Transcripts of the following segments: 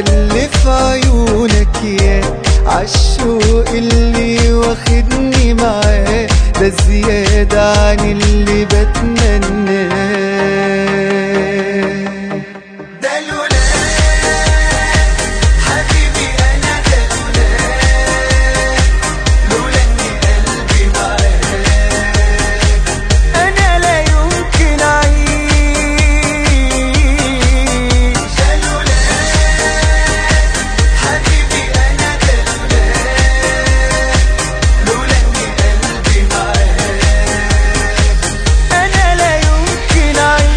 اللي في عيونك يا عالشوق اللي واخدني معاه ده زيادة عن اللي بتمناه ده لولاك حبيبي انا ده لولاك لولا ان قلبي معاك انا لا يمكن اعيش ده لولاك حبيبي انا ده لولاك لولا ان قلبي معاك انا لا يمكن اعيش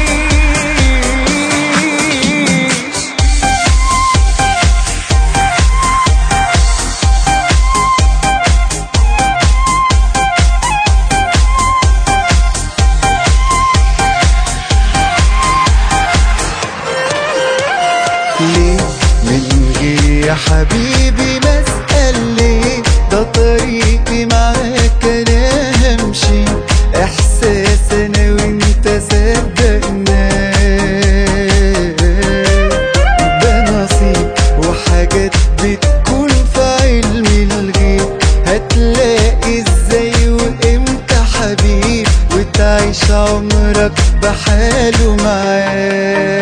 ليه من غير يا حبيبي بسأل ليه ده طريقي معاك انا همشي احساس انا وانت صدقناه ده نصيب وحاجات بتكون في علم الغيب هتلاقي ازاي وامتى حبيب وتعيش عمرك بحاله معاه